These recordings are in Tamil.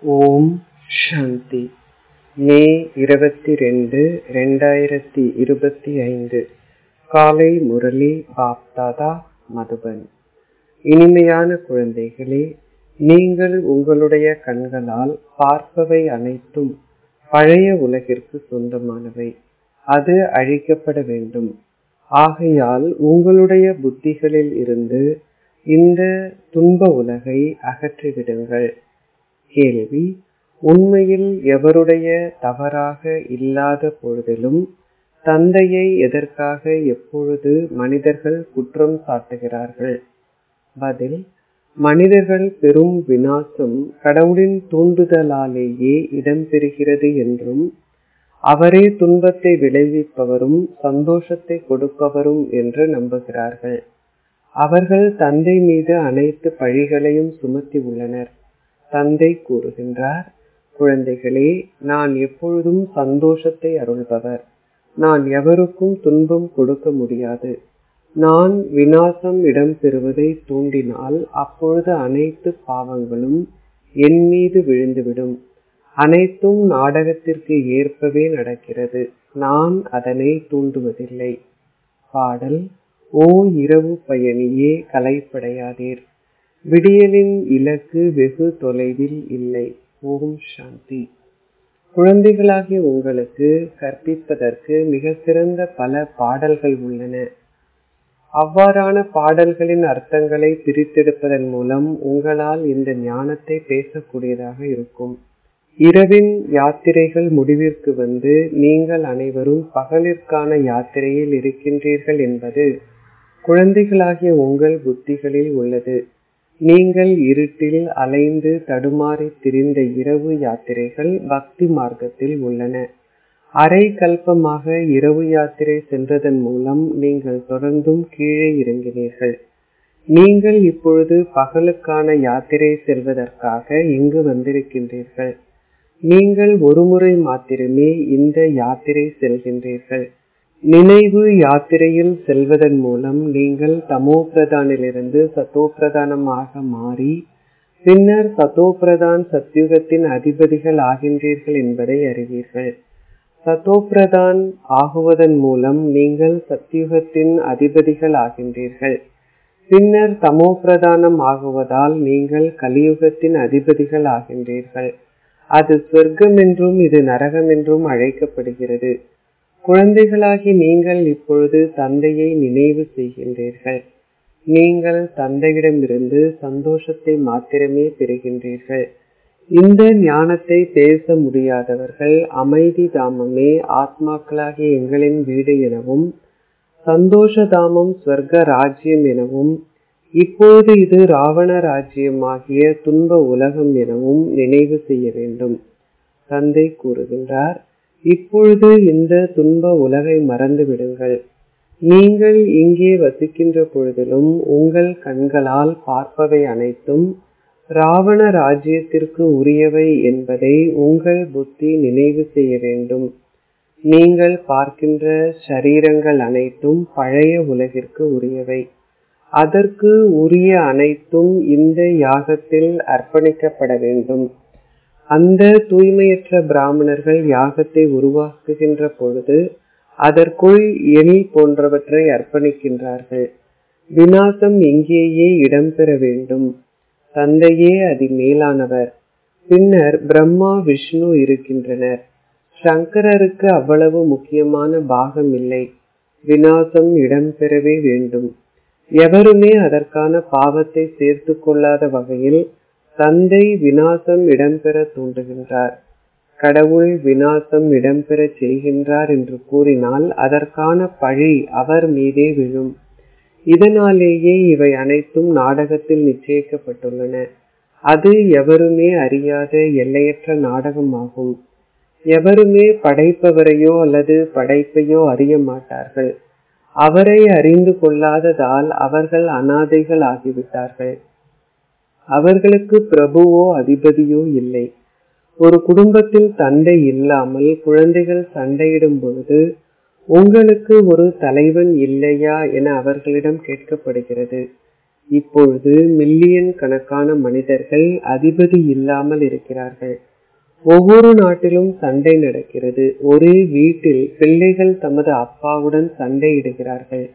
ஓம் சாந்தி மே இருபத்தி ரெண்டு ரெண்டாயிரத்தி இருபத்தி ஐந்து காலை முரளி பாப்தாதா மதுபன் இனிமையான குழந்தைகளே நீங்கள் உங்களுடைய கண்களால் பார்ப்பவை அனைத்தும் பழைய உலகிற்கு சொந்தமானவை அது அழிக்கப்பட வேண்டும் ஆகையால் உங்களுடைய புத்திகளில் இருந்து இந்த துன்ப உலகை அகற்றிவிடுங்கள் கேள்வி உண்மையில் எவருடைய தவறாக இல்லாத பொழுதிலும் தந்தையை எதற்காக எப்பொழுது மனிதர்கள் குற்றம் சாட்டுகிறார்கள் பதில் மனிதர்கள் பெரும் வினாசம் கடவுளின் தூண்டுதலாலேயே இடம்பெறுகிறது என்றும் அவரே துன்பத்தை விளைவிப்பவரும் சந்தோஷத்தை கொடுப்பவரும் என்று நம்புகிறார்கள் அவர்கள் தந்தை மீது அனைத்து பழிகளையும் சுமத்தி உள்ளனர் தந்தை கூறுகின்றார் குழந்தைகளே நான் எப்பொழுதும் சந்தோஷத்தை அருள்பவர் நான் எவருக்கும் துன்பம் கொடுக்க முடியாது நான் வினாசம் இடம்பெறுவதை தூண்டினால் அப்பொழுது அனைத்து பாவங்களும் என் மீது விழுந்துவிடும் அனைத்தும் நாடகத்திற்கு ஏற்பவே நடக்கிறது நான் அதனை தூண்டுவதில்லை பாடல் ஓ இரவு பயணியே கலைப்படையாதீர் விடியலின் இலக்கு வெகு தொலைவில் இல்லை ஓம் சாந்தி குழந்தைகளாகிய உங்களுக்கு கற்பிப்பதற்கு மிக சிறந்த பல பாடல்கள் உள்ளன அவ்வாறான பாடல்களின் அர்த்தங்களை பிரித்தெடுப்பதன் மூலம் உங்களால் இந்த ஞானத்தை பேசக்கூடியதாக இருக்கும் இரவின் யாத்திரைகள் முடிவிற்கு வந்து நீங்கள் அனைவரும் பகலிற்கான யாத்திரையில் இருக்கின்றீர்கள் என்பது குழந்தைகளாகிய உங்கள் புத்திகளில் உள்ளது நீங்கள் இருட்டில் அலைந்து தடுமாறி திரிந்த இரவு யாத்திரைகள் பக்தி மார்க்கத்தில் உள்ளன அரை கல்பமாக இரவு யாத்திரை சென்றதன் மூலம் நீங்கள் தொடர்ந்தும் கீழே இறங்கினீர்கள் நீங்கள் இப்பொழுது பகலுக்கான யாத்திரை செல்வதற்காக இங்கு வந்திருக்கின்றீர்கள் நீங்கள் ஒருமுறை மாத்திரமே இந்த யாத்திரை செல்கின்றீர்கள் நினைவு யாத்திரையில் செல்வதன் மூலம் நீங்கள் தமோ பிரதானிலிருந்து சத்தோ பிரதானமாக மாறி பின்னர் சத்தோ பிரதான் சத்யுகத்தின் அதிபதிகள் ஆகின்றீர்கள் என்பதை அறிவீர்கள் சத்தோ பிரதான் ஆகுவதன் மூலம் நீங்கள் சத்யுகத்தின் அதிபதிகள் ஆகின்றீர்கள் பின்னர் தமோ பிரதானம் ஆகுவதால் நீங்கள் கலியுகத்தின் அதிபதிகள் ஆகின்றீர்கள் அது சொர்க்கம் என்றும் இது நரகம் என்றும் அழைக்கப்படுகிறது குழந்தைகளாகி நீங்கள் இப்பொழுது தந்தையை நினைவு செய்கின்றீர்கள் நீங்கள் தந்தையிடமிருந்து சந்தோஷத்தை மாத்திரமே பெறுகின்றீர்கள் இந்த ஞானத்தை பேச முடியாதவர்கள் அமைதி தாமமே ஆத்மாக்களாகிய எங்களின் வீடு எனவும் சந்தோஷ தாமம் ஸ்வர்க ராஜ்யம் எனவும் இப்போது இது ராவண ராஜ்யமாகிய துன்ப உலகம் எனவும் நினைவு செய்ய வேண்டும் தந்தை கூறுகின்றார் இப்பொழுது இந்த துன்ப உலகை மறந்து விடுங்கள் நீங்கள் இங்கே வசிக்கின்ற பொழுதிலும் உங்கள் கண்களால் பார்ப்பவை அனைத்தும் ராவண ராஜ்யத்திற்கு உரியவை என்பதை உங்கள் புத்தி நினைவு செய்ய வேண்டும் நீங்கள் பார்க்கின்ற ஷரீரங்கள் அனைத்தும் பழைய உலகிற்கு உரியவை அதற்கு உரிய அனைத்தும் இந்த யாகத்தில் அர்ப்பணிக்கப்பட வேண்டும் அந்த தூய்மையற்ற பிராமணர்கள் யாகத்தை உருவாக்குகின்ற பொழுது அதற்குள் எலி போன்றவற்றை அர்ப்பணிக்கின்றார்கள் வினாசம் இங்கேயே இடம்பெற வேண்டும் தந்தையே அதி மேலானவர் பின்னர் பிரம்மா விஷ்ணு இருக்கின்றனர் சங்கரருக்கு அவ்வளவு முக்கியமான பாகம் இல்லை வினாசம் இடம்பெறவே வேண்டும் எவருமே அதற்கான பாவத்தை சேர்த்து கொள்ளாத வகையில் தந்தை வினாசம் இடம்பெற தூண்டுகின்றார் கடவுள் வினாசம் இடம்பெற செய்கின்றார் என்று கூறினால் அதற்கான பழி அவர் மீதே விழும் இதனாலேயே இவை அனைத்தும் நாடகத்தில் நிச்சயிக்கப்பட்டுள்ளன அது எவருமே அறியாத எல்லையற்ற நாடகமாகும் எவருமே படைப்பவரையோ அல்லது படைப்பையோ அறிய மாட்டார்கள் அவரை அறிந்து கொள்ளாததால் அவர்கள் அனாதைகள் ஆகிவிட்டார்கள் அவர்களுக்கு பிரபுவோ அதிபதியோ இல்லை ஒரு குடும்பத்தில் தந்தை இல்லாமல் குழந்தைகள் சண்டையிடும் பொழுது உங்களுக்கு ஒரு தலைவன் இல்லையா என அவர்களிடம் கேட்கப்படுகிறது இப்பொழுது மில்லியன் கணக்கான மனிதர்கள் அதிபதி இல்லாமல் இருக்கிறார்கள் ஒவ்வொரு நாட்டிலும் சண்டை நடக்கிறது ஒரே வீட்டில் பிள்ளைகள் தமது அப்பாவுடன் சண்டையிடுகிறார்கள்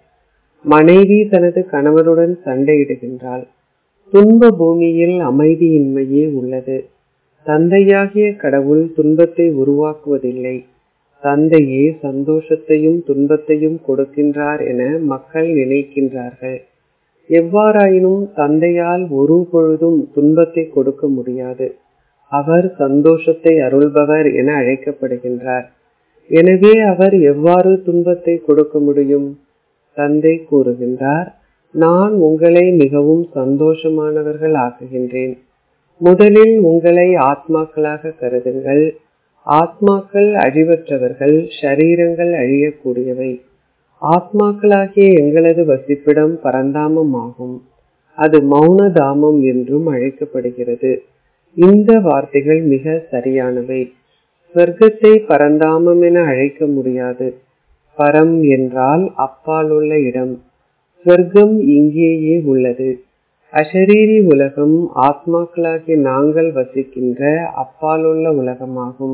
மனைவி தனது கணவருடன் சண்டையிடுகின்றாள் துன்ப பூமியில் அமைதியின்மையே உள்ளது தந்தையாகிய கடவுள் துன்பத்தை உருவாக்குவதில்லை தந்தையே சந்தோஷத்தையும் துன்பத்தையும் கொடுக்கின்றார் என மக்கள் நினைக்கின்றார்கள் எவ்வாறாயினும் தந்தையால் ஒரு பொழுதும் துன்பத்தை கொடுக்க முடியாது அவர் சந்தோஷத்தை அருள்பவர் என அழைக்கப்படுகின்றார் எனவே அவர் எவ்வாறு துன்பத்தை கொடுக்க முடியும் தந்தை கூறுகின்றார் நான் உங்களை மிகவும் சந்தோஷமானவர்கள் ஆக்குகின்றேன் முதலில் உங்களை ஆத்மாக்களாக கருதுங்கள் ஆத்மாக்கள் அழிவற்றவர்கள் ஷரீரங்கள் அழியக்கூடியவை ஆத்மாக்களாகிய எங்களது வசிப்பிடம் பரந்தாமம் ஆகும் அது மௌன தாமம் என்றும் அழைக்கப்படுகிறது இந்த வார்த்தைகள் மிக சரியானவை சொர்க்கத்தை பரந்தாமம் என அழைக்க முடியாது பரம் என்றால் அப்பால் உள்ள இடம் சொர்க்கம் இங்கேயே உள்ளது அஷரீரி உலகம் ஆத்மாக்களாகிய நாங்கள் வசிக்கின்ற அப்பாலுள்ள உலகமாகும்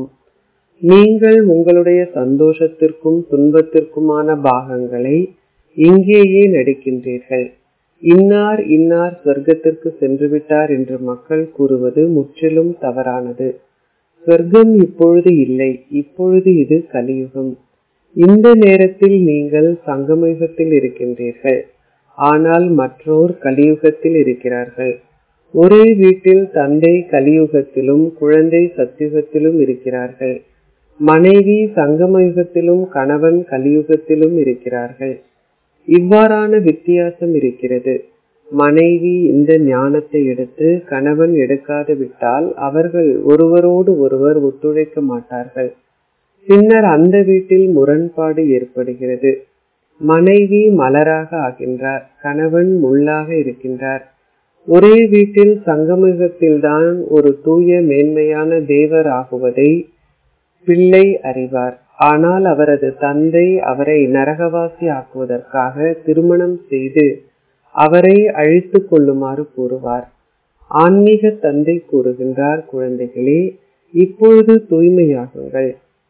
நீங்கள் உங்களுடைய சந்தோஷத்திற்கும் துன்பத்திற்குமான பாகங்களை இங்கேயே நடிக்கின்றீர்கள் இன்னார் இன்னார் சொர்க்கத்திற்கு சென்று விட்டார் என்று மக்கள் கூறுவது முற்றிலும் தவறானது சொர்க்கம் இப்பொழுது இல்லை இப்பொழுது இது கலியுகம் இந்த நேரத்தில் நீங்கள் சங்கமயுகத்தில் இருக்கின்றீர்கள் ஆனால் மற்றோர் கலியுகத்தில் இருக்கிறார்கள் ஒரே வீட்டில் தந்தை கலியுகத்திலும் குழந்தை சத்தியுகத்திலும் இருக்கிறார்கள் மனைவி சங்கமயுகத்திலும் கணவன் கலியுகத்திலும் இருக்கிறார்கள் இவ்வாறான வித்தியாசம் இருக்கிறது மனைவி இந்த ஞானத்தை எடுத்து கணவன் எடுக்காது விட்டால் அவர்கள் ஒருவரோடு ஒருவர் ஒத்துழைக்க மாட்டார்கள் பின்னர் அந்த வீட்டில் முரண்பாடு ஏற்படுகிறது மனைவி மலராக ஆகின்றார் கணவன் முள்ளாக இருக்கின்றார் ஒரே வீட்டில் சங்கமயுகத்தில்தான் ஒரு தூய மேன்மையான தேவர் ஆகுவதை பிள்ளை அறிவார் ஆனால் அவரது தந்தை அவரை நரகவாசி ஆக்குவதற்காக திருமணம் செய்து அவரை அழித்து கொள்ளுமாறு கூறுவார் ஆன்மீக தந்தை கூறுகின்றார் குழந்தைகளே இப்பொழுது தூய்மையாகுங்கள்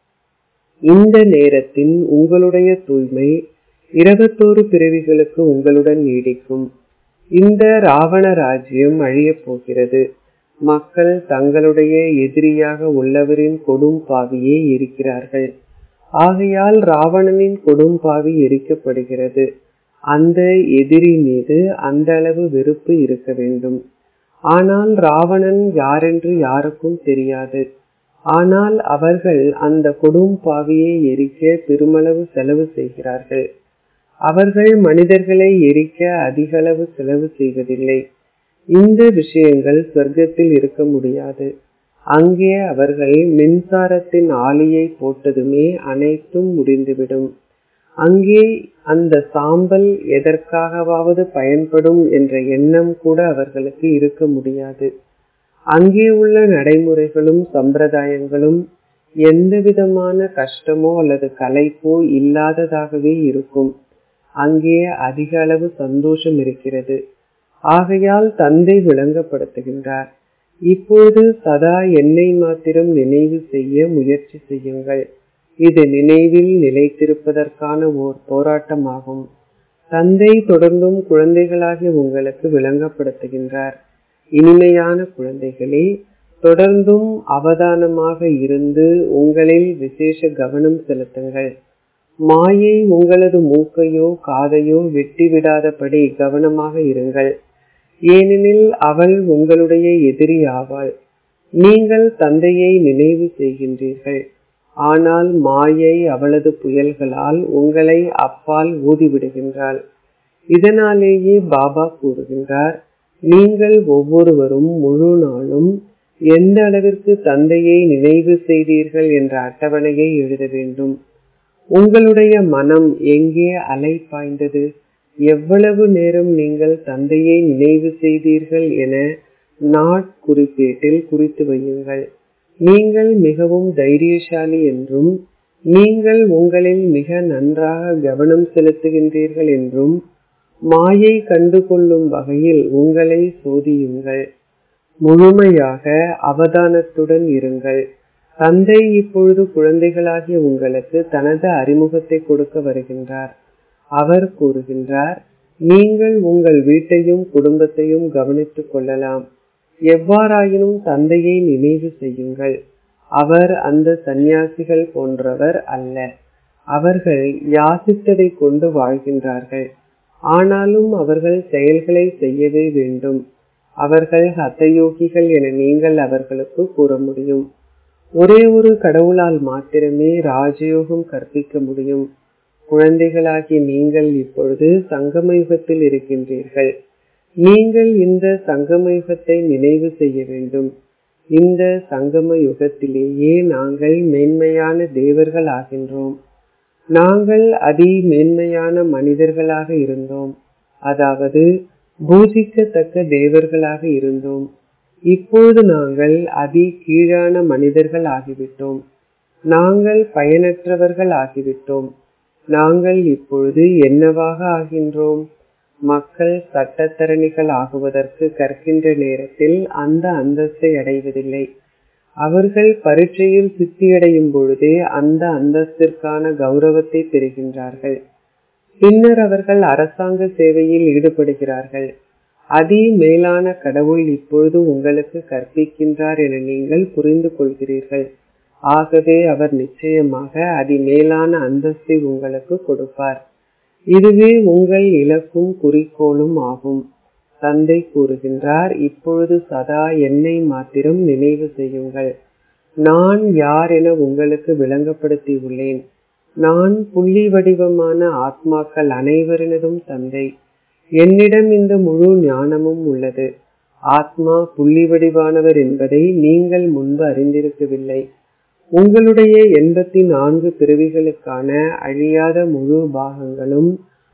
இந்த நேரத்தின் உங்களுடைய தூய்மை இருபத்தோரு பிறவிகளுக்கு உங்களுடன் நீடிக்கும் இந்த ராவண ராஜ்யம் அழியப் போகிறது மக்கள் தங்களுடைய எதிரியாக உள்ளவரின் கொடும் பாவியே இருக்கிறார்கள் ஆகையால் ராவணனின் கொடும் பாவி எரிக்கப்படுகிறது அந்த எதிரி மீது அந்த அளவு வெறுப்பு இருக்க வேண்டும் ஆனால் ராவணன் யாரென்று யாருக்கும் தெரியாது ஆனால் அவர்கள் அந்த கொடும் பாவியை எரிக்க பெருமளவு செலவு செய்கிறார்கள் அவர்கள் மனிதர்களை எரிக்க அதிக அளவு செலவு செய்வதில்லை இந்த விஷயங்கள் சொர்க்கத்தில் இருக்க முடியாது அங்கே அவர்கள் மின்சாரத்தின் ஆளியை போட்டதுமே அனைத்தும் முடிந்துவிடும் அங்கே அந்த சாம்பல் எதற்காகவாவது பயன்படும் என்ற எண்ணம் கூட அவர்களுக்கு இருக்க முடியாது அங்கே உள்ள நடைமுறைகளும் சம்பிரதாயங்களும் எந்த விதமான கஷ்டமோ அல்லது கலைப்போ இல்லாததாகவே இருக்கும் அங்கே அதிக அளவு சந்தோஷம் இருக்கிறது ஆகையால் தந்தை விளங்கப்படுத்துகின்றார் இப்பொழுது சதா என்னை மாத்திரம் நினைவு செய்ய முயற்சி செய்யுங்கள் இது நினைவில் நிலைத்திருப்பதற்கான ஓர் போராட்டமாகும் தந்தை தொடர்ந்தும் குழந்தைகளாகிய உங்களுக்கு விளங்கப்படுத்துகின்றார் இனிமையான குழந்தைகளே தொடர்ந்தும் அவதானமாக இருந்து உங்களில் விசேஷ கவனம் செலுத்துங்கள் மாயை உங்களது மூக்கையோ காதையோ வெட்டிவிடாதபடி கவனமாக இருங்கள் ஏனெனில் அவள் உங்களுடைய எதிரி ஆவாள் நீங்கள் தந்தையை நினைவு செய்கின்றீர்கள் ஆனால் மாயை அவளது புயல்களால் உங்களை அப்பால் ஊதிவிடுகின்றாள் இதனாலேயே பாபா கூறுகின்றார் நீங்கள் ஒவ்வொருவரும் முழு நாளும் எந்த அளவிற்கு தந்தையை நினைவு செய்தீர்கள் என்ற அட்டவணையை எழுத வேண்டும் உங்களுடைய மனம் எங்கே அலை பாய்ந்தது எவ்வளவு நேரம் நீங்கள் தந்தையை நினைவு செய்தீர்கள் என நாட் குறிப்பேட்டில் குறித்து வையுங்கள் நீங்கள் மிகவும் தைரியசாலி என்றும் நீங்கள் உங்களில் மிக நன்றாக கவனம் செலுத்துகின்றீர்கள் என்றும் மாயை கண்டு கொள்ளும் வகையில் உங்களை சோதியுங்கள் முழுமையாக அவதானத்துடன் இருங்கள் தந்தை இப்பொழுது குழந்தைகளாகிய உங்களுக்கு தனது அறிமுகத்தை கொடுக்க வருகின்றார் அவர் கூறுகின்றார் நீங்கள் உங்கள் வீட்டையும் குடும்பத்தையும் கவனித்துக் கொள்ளலாம் எவ்வாறாயினும் தந்தையை நினைவு செய்யுங்கள் அவர் அந்த சந்நியாசிகள் போன்றவர் அல்ல அவர்கள் யாசித்ததை கொண்டு வாழ்கின்றார்கள் ஆனாலும் அவர்கள் செயல்களை செய்யவே வேண்டும் அவர்கள் ஹத்தயோகிகள் என நீங்கள் அவர்களுக்கு கூற முடியும் ஒரே ஒரு கடவுளால் மாத்திரமே ராஜயோகம் கற்பிக்க முடியும் குழந்தைகளாகி நீங்கள் இப்பொழுது சங்கம யுகத்தில் இருக்கின்றீர்கள் நீங்கள் இந்த சங்கம யுகத்தை நினைவு செய்ய வேண்டும் இந்த சங்கம யுகத்திலேயே நாங்கள் மேன்மையான தேவர்கள் ஆகின்றோம் நாங்கள் அதி மேன்மையான மனிதர்களாக இருந்தோம் அதாவது பூஜிக்கத்தக்க தேவர்களாக இருந்தோம் இப்பொழுது நாங்கள் அதி கீழான மனிதர்கள் ஆகிவிட்டோம் நாங்கள் பயனற்றவர்கள் ஆகிவிட்டோம் நாங்கள் இப்பொழுது என்னவாக ஆகின்றோம் மக்கள் சட்டத்தரணிகள் ஆகுவதற்கு கற்கின்ற நேரத்தில் அந்த அந்தஸ்தை அடைவதில்லை அவர்கள் பரீட்சையில் சித்தியடையும் பொழுதே அந்த அந்தஸ்திற்கான கௌரவத்தை பெறுகின்றார்கள் பின்னர் அவர்கள் அரசாங்க சேவையில் ஈடுபடுகிறார்கள் அதி மேலான கடவுள் இப்பொழுது உங்களுக்கு கற்பிக்கின்றார் என நீங்கள் புரிந்து கொள்கிறீர்கள் ஆகவே அவர் நிச்சயமாக அதி மேலான அந்தஸ்தை உங்களுக்கு கொடுப்பார் இதுவே உங்கள் இலக்கும் குறிக்கோளும் ஆகும் தந்தை கூறுகின்றார் இப்பொழுது சதா என்னை மாத்திரம் நினைவு செய்யுங்கள் நான் யார் என உங்களுக்கு விளங்கப்படுத்தி உள்ளேன் நான் புள்ளி வடிவமான ஆத்மாக்கள் அனைவரினதும் தந்தை என்னிடம் இந்த முழு ஞானமும் உள்ளது ஆத்மா புள்ளி வடிவானவர் என்பதை நீங்கள் முன்பு அறிந்திருக்கவில்லை உங்களுடைய எண்பத்தி நான்கு பிறவிகளுக்கான அழியாத முழு பாகங்களும்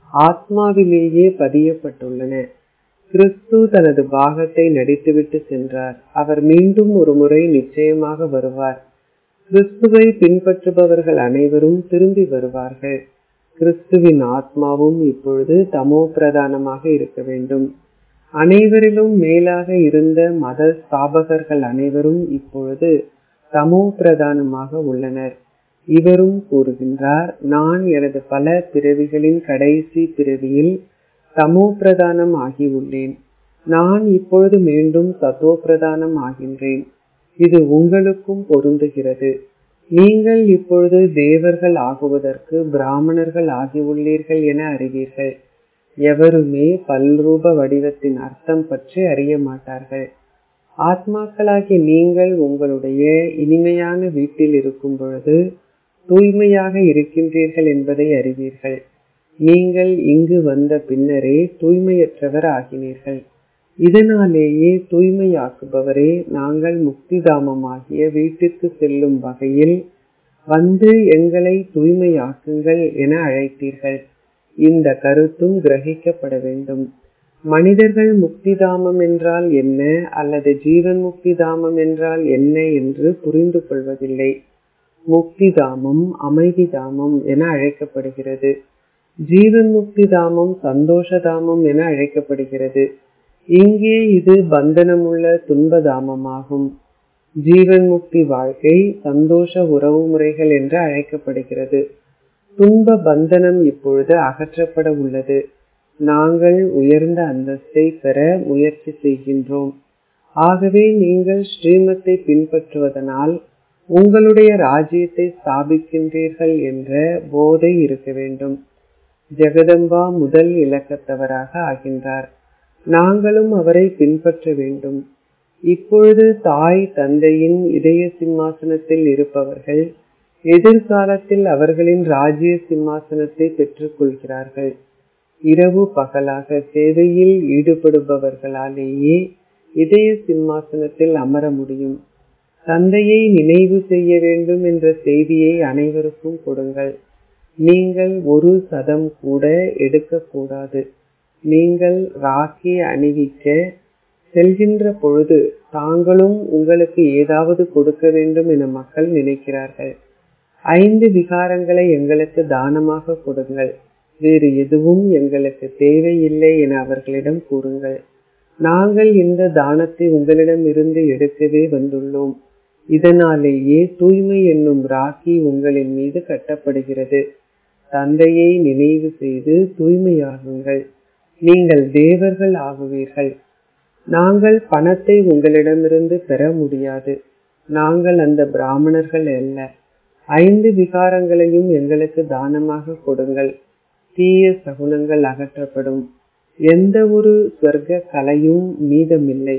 ஆத்மாவிலேயே பதியப்பட்டுள்ளன கிறிஸ்து தனது பாகத்தை நடித்துவிட்டு சென்றார் அவர் மீண்டும் ஒரு முறை நிச்சயமாக வருவார் கிறிஸ்துவை பின்பற்றுபவர்கள் அனைவரும் திரும்பி வருவார்கள் கிறிஸ்துவின் ஆத்மாவும் இப்பொழுது தமோ பிரதானமாக இருக்க வேண்டும் அனைவரிலும் மேலாக இருந்த மத ஸ்தாபகர்கள் அனைவரும் இப்பொழுது தமோ பிரதானமாக உள்ளனர் இவரும் கூறுகின்றார் நான் எனது பல பிறவிகளின் கடைசி பிறவியில் தமோ பிரதானம் ஆகியுள்ளேன் நான் இப்பொழுது மீண்டும் சத்தோ பிரதானம் ஆகின்றேன் இது உங்களுக்கும் பொருந்துகிறது நீங்கள் இப்பொழுது தேவர்கள் ஆகுவதற்கு பிராமணர்கள் ஆகியுள்ளீர்கள் என அறிவீர்கள் எவருமே பல்ரூப வடிவத்தின் அர்த்தம் பற்றி அறிய மாட்டார்கள் ஆத்மாக்களாகி நீங்கள் உங்களுடைய இனிமையான வீட்டில் இருக்கும் பொழுது தூய்மையாக இருக்கின்றீர்கள் என்பதை அறிவீர்கள் நீங்கள் இங்கு வந்த பின்னரே தூய்மையற்றவர் ஆகினீர்கள் இதனாலேயே தூய்மையாக்குபவரே நாங்கள் முக்திதாமமாகிய வீட்டிற்கு செல்லும் வகையில் வந்து எங்களை தூய்மையாக்குங்கள் என அழைத்தீர்கள் இந்த கருத்தும் கிரகிக்கப்பட வேண்டும் மனிதர்கள் முக்திதாமம் என்றால் என்ன அல்லது ஜீவன் முக்திதாமம் என்றால் என்ன என்று புரிந்து கொள்வதில்லை முக்திதாமம் அமைதிதாமம் என அழைக்கப்படுகிறது ஜீவன் முக்திதாமம் சந்தோஷதாமம் என அழைக்கப்படுகிறது இங்கே இது பந்தனமுள்ள துன்பதாமமாகும் ஜீவன் முக்தி வாழ்க்கை சந்தோஷ உறவு முறைகள் என்று அழைக்கப்படுகிறது துன்ப பந்தனம் இப்பொழுது அகற்றப்பட உள்ளது நாங்கள் உயர்ந்த அந்தஸ்தை பெற முயற்சி செய்கின்றோம் ஆகவே நீங்கள் ஸ்ரீமத்தை பின்பற்றுவதனால் உங்களுடைய ராஜ்யத்தை ஸ்தாபிக்கின்றீர்கள் என்ற போதை இருக்க வேண்டும் ஜெகதம்பா முதல் இலக்கத்தவராக ஆகின்றார் நாங்களும் அவரை பின்பற்ற வேண்டும் இப்பொழுது தாய் தந்தையின் இதய சிம்மாசனத்தில் இருப்பவர்கள் எதிர்காலத்தில் அவர்களின் ராஜ்ய சிம்மாசனத்தை பெற்றுக் கொள்கிறார்கள் இரவு பகலாக சேவையில் ஈடுபடுபவர்களாலேயே இதய சிம்மாசனத்தில் அமர முடியும் தந்தையை நினைவு செய்ய வேண்டும் என்ற செய்தியை அனைவருக்கும் கொடுங்கள் நீங்கள் ஒரு சதம் கூட எடுக்கக்கூடாது நீங்கள் ராக்கி அணிவிக்க செல்கின்ற பொழுது தாங்களும் உங்களுக்கு ஏதாவது கொடுக்க வேண்டும் என மக்கள் நினைக்கிறார்கள் ஐந்து விகாரங்களை எங்களுக்கு தானமாக கொடுங்கள் வேறு எதுவும் எங்களுக்கு தேவையில்லை என அவர்களிடம் கூறுங்கள் நாங்கள் இந்த தானத்தை உங்களிடம் இருந்து எடுக்கவே வந்துள்ளோம் இதனாலேயே தூய்மை என்னும் ராக்கி உங்களின் மீது கட்டப்படுகிறது தந்தையை நினைவு செய்து தூய்மையாகுங்கள் நீங்கள் தேவர்கள் ஆகுவீர்கள் நாங்கள் பணத்தை உங்களிடமிருந்து பெற முடியாது நாங்கள் அந்த பிராமணர்கள் அல்ல ஐந்து விகாரங்களையும் எங்களுக்கு தானமாக கொடுங்கள் தீய சகுனங்கள் அகற்றப்படும் எந்த ஒரு சொர்க்க கலையும் மீதமில்லை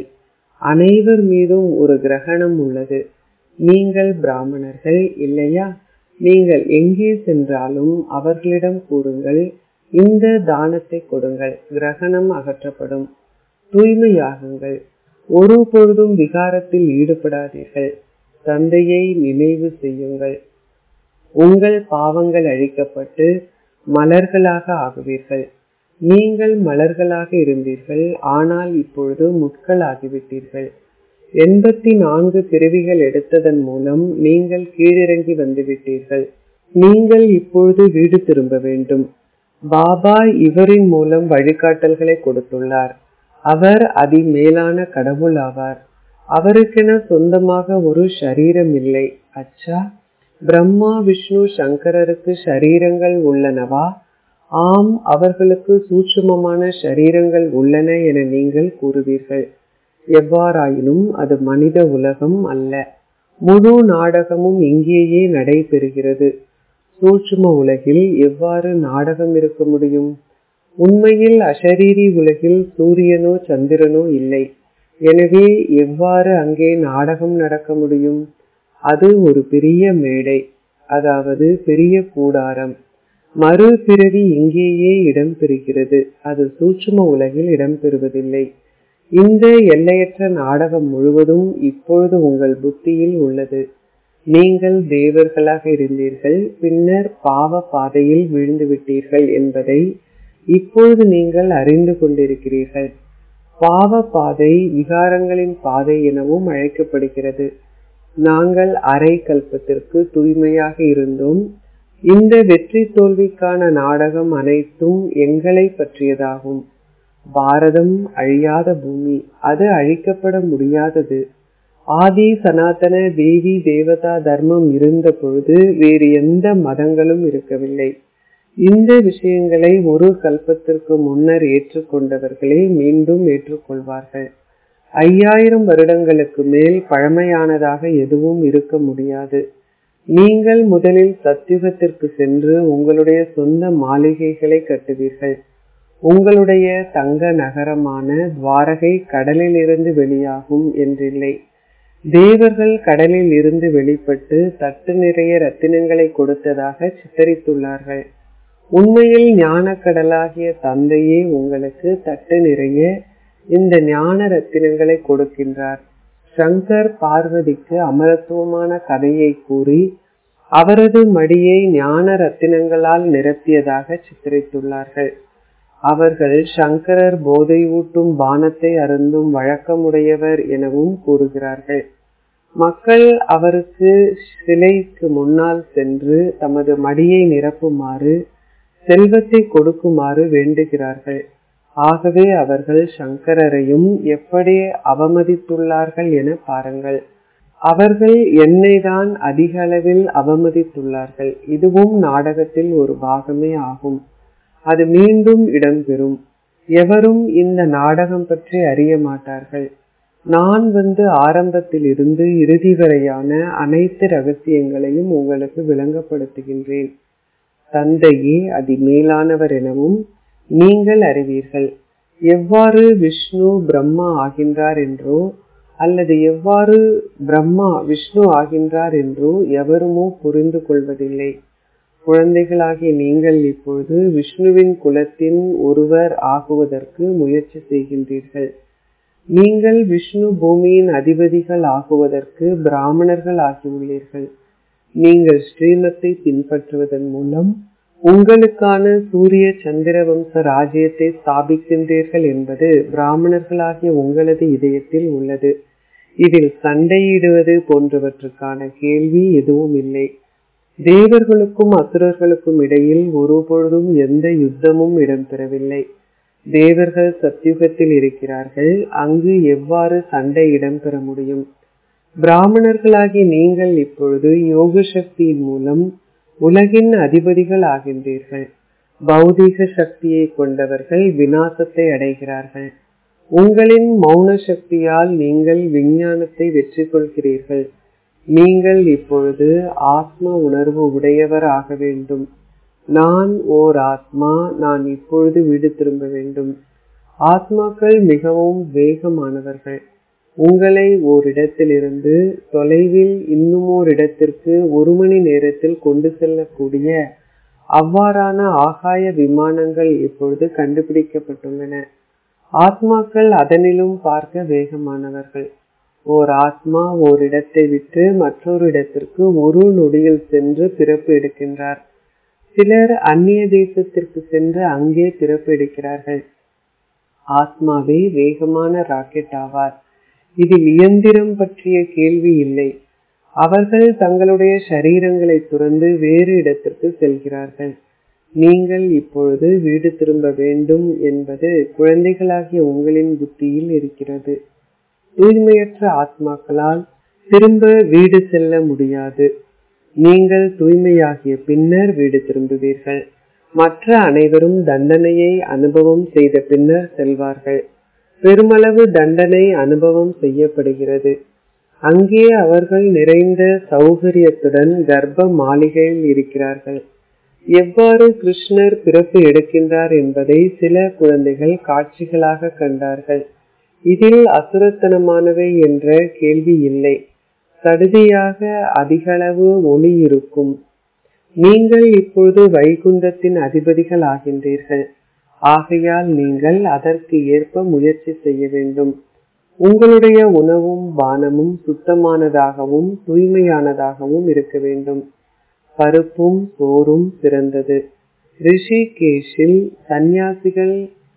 அனைவர் மீதும் ஒரு கிரகணம் உள்ளது நீங்கள் பிராமணர்கள் இல்லையா நீங்கள் எங்கே சென்றாலும் அவர்களிடம் கூறுங்கள் இந்த தானத்தை கொடுங்கள் கிரகணம் அகற்றப்படும் தூய்மையாகுங்கள் ஒரு பொழுதும் விகாரத்தில் ஈடுபடாதீர்கள் தந்தையை நினைவு செய்யுங்கள் உங்கள் பாவங்கள் அழிக்கப்பட்டு மலர்களாக ஆகுவீர்கள் நீங்கள் மலர்களாக இருந்தீர்கள் ஆனால் இப்பொழுது முட்கள் ஆகிவிட்டீர்கள் எண்பத்தி நான்கு பிறவிகள் எடுத்ததன் மூலம் நீங்கள் கீழிறங்கி வந்துவிட்டீர்கள் நீங்கள் இப்பொழுது வீடு திரும்ப வேண்டும் பாபா இவரின் மூலம் வழிகாட்டல்களை கொடுத்துள்ளார் அவர் அதி மேலான கடவுள் ஆவார் அவருக்கென சொந்தமாக ஒரு ஷரீரம் இல்லை அச்சா பிரம்மா விஷ்ணு சங்கரருக்கு ஷரீரங்கள் உள்ளனவா ஆம் அவர்களுக்கு சூட்சுமமான ஷரீரங்கள் உள்ளன என நீங்கள் கூறுவீர்கள் எவ்வாறாயினும் அது மனித உலகம் அல்ல முழு நாடகமும் இங்கேயே நடைபெறுகிறது சூட்சும உலகில் எவ்வாறு நாடகம் இருக்க முடியும் உண்மையில் அஷரீரி உலகில் சூரியனோ சந்திரனோ இல்லை எனவே எவ்வாறு அங்கே நாடகம் நடக்க முடியும் அது ஒரு பெரிய மேடை அதாவது பெரிய கூடாரம் மறுபிறவி இங்கேயே இடம்பெறுகிறது அது சூட்சும உலகில் இடம்பெறுவதில்லை இந்த எல்லையற்ற நாடகம் முழுவதும் இப்பொழுது உங்கள் புத்தியில் உள்ளது நீங்கள் தேவர்களாக இருந்தீர்கள் பின்னர் பாவ பாதையில் விழுந்து விட்டீர்கள் என்பதை இப்பொழுது நீங்கள் அறிந்து கொண்டிருக்கிறீர்கள் பாவ பாதை விகாரங்களின் பாதை எனவும் அழைக்கப்படுகிறது நாங்கள் அரை கல்பத்திற்கு தூய்மையாக இருந்தோம் இந்த வெற்றி தோல்விக்கான நாடகம் அனைத்தும் எங்களை பற்றியதாகும் பாரதம் அழியாத பூமி அது அழிக்கப்பட முடியாதது ஆதி சனாதன தேவி தேவதா தர்மம் இருந்த பொழுது வேறு எந்த மதங்களும் இருக்கவில்லை இந்த விஷயங்களை ஒரு கல்பத்திற்கு முன்னர் ஏற்றுக்கொண்டவர்களே மீண்டும் ஏற்றுக்கொள்வார்கள் ஐயாயிரம் வருடங்களுக்கு மேல் பழமையானதாக எதுவும் இருக்க முடியாது நீங்கள் முதலில் சத்தியுகத்திற்கு சென்று உங்களுடைய சொந்த மாளிகைகளை கட்டுவீர்கள் உங்களுடைய தங்க நகரமான துவாரகை கடலில் இருந்து வெளியாகும் என்றில்லை தேவர்கள் கடலில் இருந்து வெளிப்பட்டு தட்டு நிறைய ரத்தினங்களை கொடுத்ததாக சித்தரித்துள்ளார்கள் உண்மையில் ஞான கடலாகிய தந்தையே உங்களுக்கு தட்டு நிறைய இந்த ஞான ரத்தினங்களை கொடுக்கின்றார் சங்கர் பார்வதிக்கு அமரத்துவமான கதையை கூறி அவரது மடியை ஞான ரத்தினங்களால் நிரப்பியதாக சித்தரித்துள்ளார்கள் அவர்கள் சங்கரர் போதை ஊட்டும் பானத்தை அருந்தும் வழக்கமுடையவர் எனவும் கூறுகிறார்கள் மக்கள் அவருக்கு சிலைக்கு முன்னால் சென்று தமது மடியை நிரப்புமாறு செல்வத்தை கொடுக்குமாறு வேண்டுகிறார்கள் ஆகவே அவர்கள் சங்கரரையும் எப்படி அவமதித்துள்ளார்கள் என பாருங்கள் அவர்கள் என்னை தான் அதிக அளவில் அவமதித்துள்ளார்கள் இதுவும் நாடகத்தில் ஒரு பாகமே ஆகும் அது மீண்டும் இடம்பெறும் எவரும் இந்த நாடகம் பற்றி அறிய மாட்டார்கள் நான் வந்து ஆரம்பத்தில் இருந்து இறுதி வரையான அனைத்து ரகசியங்களையும் உங்களுக்கு விளங்கப்படுத்துகின்றேன் தந்தையே அதி மேலானவர் எனவும் நீங்கள் அறிவீர்கள் எவ்வாறு விஷ்ணு பிரம்மா ஆகின்றார் என்றோ அல்லது எவ்வாறு பிரம்மா விஷ்ணு ஆகின்றார் என்றோ எவருமோ புரிந்து கொள்வதில்லை குழந்தைகளாகிய நீங்கள் இப்பொழுது விஷ்ணுவின் குலத்தின் ஒருவர் ஆகுவதற்கு முயற்சி செய்கின்றீர்கள் நீங்கள் விஷ்ணு பூமியின் அதிபதிகள் ஆகுவதற்கு பிராமணர்கள் ஆகியுள்ளீர்கள் நீங்கள் ஸ்ரீமத்தை பின்பற்றுவதன் மூலம் உங்களுக்கான சூரிய சந்திர வம்ச ராஜ்யத்தை ஸ்தாபிக்கின்றீர்கள் என்பது பிராமணர்களாகிய உங்களது இதயத்தில் உள்ளது இதில் சண்டையிடுவது போன்றவற்றுக்கான கேள்வி எதுவும் இல்லை தேவர்களுக்கும் அசுரர்களுக்கும் இடையில் ஒருபொழுதும் எந்த யுத்தமும் இடம்பெறவில்லை தேவர்கள் சத்தியுகத்தில் இருக்கிறார்கள் அங்கு எவ்வாறு சண்டை இடம்பெற முடியும் பிராமணர்களாகி நீங்கள் இப்பொழுது யோக சக்தியின் மூலம் உலகின் அதிபதிகள் ஆகின்றீர்கள் பௌதீக சக்தியை கொண்டவர்கள் விநாசத்தை அடைகிறார்கள் உங்களின் மௌன சக்தியால் நீங்கள் விஞ்ஞானத்தை வெற்றி கொள்கிறீர்கள் நீங்கள் இப்பொழுது ஆத்ம உணர்வு உடையவர் ஆக வேண்டும் நான் ஓர் ஆத்மா நான் இப்பொழுது வீடு திரும்ப வேண்டும் ஆத்மாக்கள் மிகவும் வேகமானவர்கள் உங்களை ஓரிடத்திலிருந்து தொலைவில் இன்னும் ஓர் இடத்திற்கு ஒரு மணி நேரத்தில் கொண்டு செல்லக்கூடிய அவ்வாறான ஆகாய விமானங்கள் இப்பொழுது கண்டுபிடிக்கப்பட்டுள்ளன ஆத்மாக்கள் அதனிலும் பார்க்க வேகமானவர்கள் ஓர் ஆத்மா ஓரிடத்தை விட்டு மற்றொரு இடத்திற்கு ஒரு நொடியில் சென்று பிறப்பு எடுக்கின்றார் சிலர் அந்நிய தேசத்திற்கு சென்று அங்கே பிறப்பு எடுக்கிறார்கள் ஆத்மாவே வேகமான ராக்கெட் ஆவார் இதில் இயந்திரம் பற்றிய கேள்வி இல்லை அவர்கள் தங்களுடைய சரீரங்களை துறந்து வேறு இடத்திற்கு செல்கிறார்கள் நீங்கள் இப்பொழுது வீடு திரும்ப வேண்டும் என்பது குழந்தைகளாகிய உங்களின் புத்தியில் இருக்கிறது தூய்மையற்ற ஆத்மாக்களால் திரும்ப வீடு செல்ல முடியாது நீங்கள் தூய்மையாகிய பின்னர் வீடு திரும்புவீர்கள் மற்ற அனைவரும் தண்டனையை அனுபவம் செய்த பின்னர் செல்வார்கள் பெருமளவு தண்டனை அனுபவம் செய்யப்படுகிறது அங்கே அவர்கள் நிறைந்த சௌகரியத்துடன் கர்ப்ப மாளிகையில் இருக்கிறார்கள் எவ்வாறு கிருஷ்ணர் பிறப்பு எடுக்கின்றார் என்பதை சில குழந்தைகள் காட்சிகளாக கண்டார்கள் இதில் அசுரத்தனமானவை என்ற கேள்வி இல்லை சடுதியாக அதிகளவு ஒளி இருக்கும் நீங்கள் இப்பொழுது வைகுந்தத்தின் அதிபதிகள் ஆகின்றீர்கள் ஆகையால் நீங்கள் அதற்கு ஏற்ப முயற்சி செய்ய வேண்டும் உங்களுடைய உணவும் பானமும் சுத்தமானதாகவும் தூய்மையானதாகவும் இருக்க வேண்டும் பருப்பும் சோறும் சிறந்தது ரிஷிகேஷில் சந்நியாசிகள்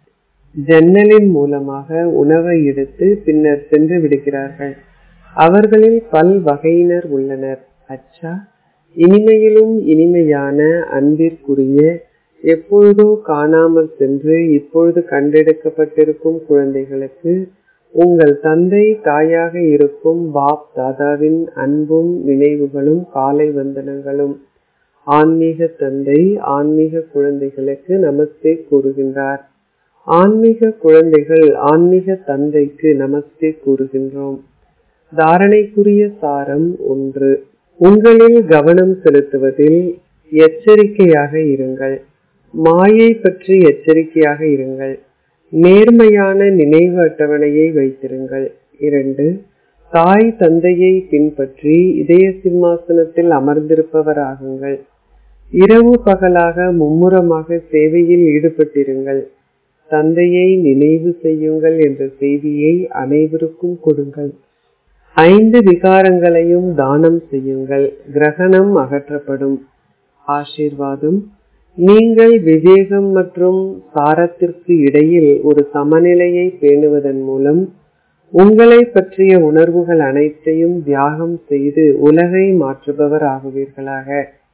ஜன்னலின் மூலமாக உணவை எடுத்து பின்னர் சென்று விடுகிறார்கள் அவர்களில் பல் வகையினர் உள்ளனர் அச்சா இனிமையிலும் இனிமையான அன்பிற்குரிய எப்பொழுதோ காணாமல் சென்று இப்பொழுது கண்டெடுக்கப்பட்டிருக்கும் குழந்தைகளுக்கு உங்கள் தந்தை தாயாக இருக்கும் பாப் தாதாவின் அன்பும் நினைவுகளும் காலை வந்தனங்களும் ஆன்மீக தந்தை ஆன்மீக குழந்தைகளுக்கு நமஸ்தே கூறுகின்றார் ஆன்மீக குழந்தைகள் ஆன்மீக தந்தைக்கு நமஸ்தே கூறுகின்றோம் தாரணைக்குரிய சாரம் ஒன்று உங்களில் கவனம் செலுத்துவதில் எச்சரிக்கையாக இருங்கள் மாயை பற்றி எச்சரிக்கையாக இருங்கள் நேர்மையான நினைவு அட்டவணையை வைத்திருங்கள் இரண்டு தாய் தந்தையை பின்பற்றி இதய சிம்மாசனத்தில் அமர்ந்திருப்பவராகுங்கள் இரவு பகலாக மும்முரமாக சேவையில் ஈடுபட்டிருங்கள் தந்தையை நினைவு செய்யுங்கள் என்ற செய்தியை அனைவருக்கும் கொடுங்கள் ஐந்து விகாரங்களையும் தானம் செய்யுங்கள் கிரகணம் அகற்றப்படும் ஆசீர்வாதம் நீங்கள் விவேகம் மற்றும் சாரத்திற்கு இடையில் ஒரு சமநிலையை பேணுவதன் மூலம் உங்களை பற்றிய உணர்வுகள் அனைத்தையும் தியாகம் செய்து உலகை மாற்றுபவர் ஆகுவீர்களாக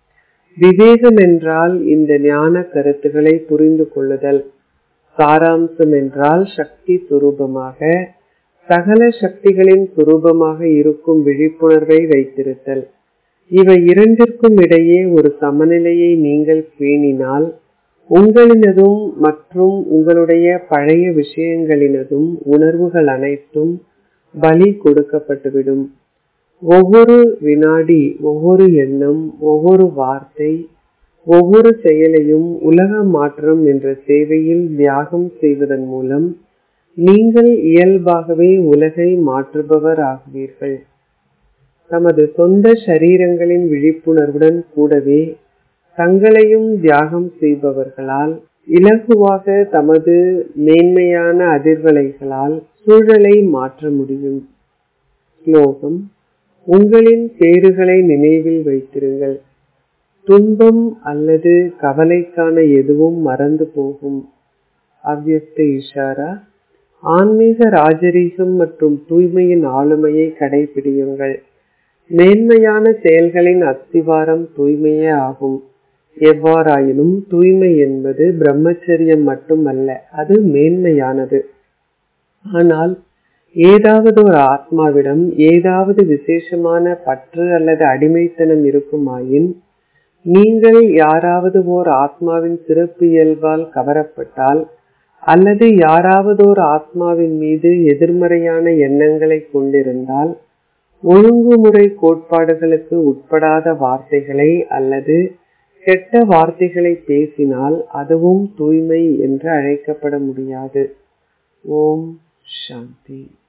விவேகம் என்றால் இந்த ஞான கருத்துக்களை புரிந்து கொள்ளுதல் சாராம்சம் என்றால் சக்தி சுரூபமாக சகல சக்திகளின் சுரூபமாக இருக்கும் விழிப்புணர்வை வைத்திருத்தல் இவை இரண்டிற்கும் இடையே ஒரு சமநிலையை நீங்கள் பேணினால் உங்களினதும் மற்றும் உங்களுடைய பழைய விஷயங்களினதும் உணர்வுகள் அனைத்தும் பலி கொடுக்கப்பட்டுவிடும் ஒவ்வொரு வினாடி ஒவ்வொரு எண்ணம் ஒவ்வொரு வார்த்தை ஒவ்வொரு செயலையும் உலக மாற்றம் என்ற சேவையில் தியாகம் செய்வதன் மூலம் நீங்கள் இயல்பாகவே உலகை மாற்றுபவர் ஆகுவீர்கள் தமது சொந்த சரீரங்களின் விழிப்புணர்வுடன் கூடவே தங்களையும் தியாகம் செய்பவர்களால் இலகுவாக தமது மேன்மையான அதிர்வலைகளால் சூழலை மாற்ற முடியும் ஸ்லோகம் உங்களின் பேறுகளை நினைவில் வைத்திருங்கள் துன்பம் அல்லது கவலைக்கான எதுவும் மறந்து போகும் அவ்யக்த இஷாரா ஆன்மீக ராஜரீகம் மற்றும் தூய்மையின் ஆளுமையை கடைபிடியுங்கள் மேன்மையான செயல்களின் அஸ்திவாரம் தூய்மையே ஆகும் எவ்வாறாயினும் தூய்மை என்பது பிரம்மச்சரியம் மட்டுமல்ல அது மேன்மையானது ஆனால் ஏதாவது ஒரு ஆத்மாவிடம் ஏதாவது விசேஷமான பற்று அல்லது அடிமைத்தனம் இருக்குமாயின் நீங்கள் யாராவது ஓர் ஆத்மாவின் சிறப்பு இயல்பால் கவரப்பட்டால் அல்லது யாராவது ஒரு ஆத்மாவின் மீது எதிர்மறையான எண்ணங்களை கொண்டிருந்தால் ஒழுங்குமுறை கோட்பாடுகளுக்கு உட்படாத வார்த்தைகளை அல்லது கெட்ட வார்த்தைகளை பேசினால் அதுவும் தூய்மை என்று அழைக்கப்பட முடியாது ஓம் சாந்தி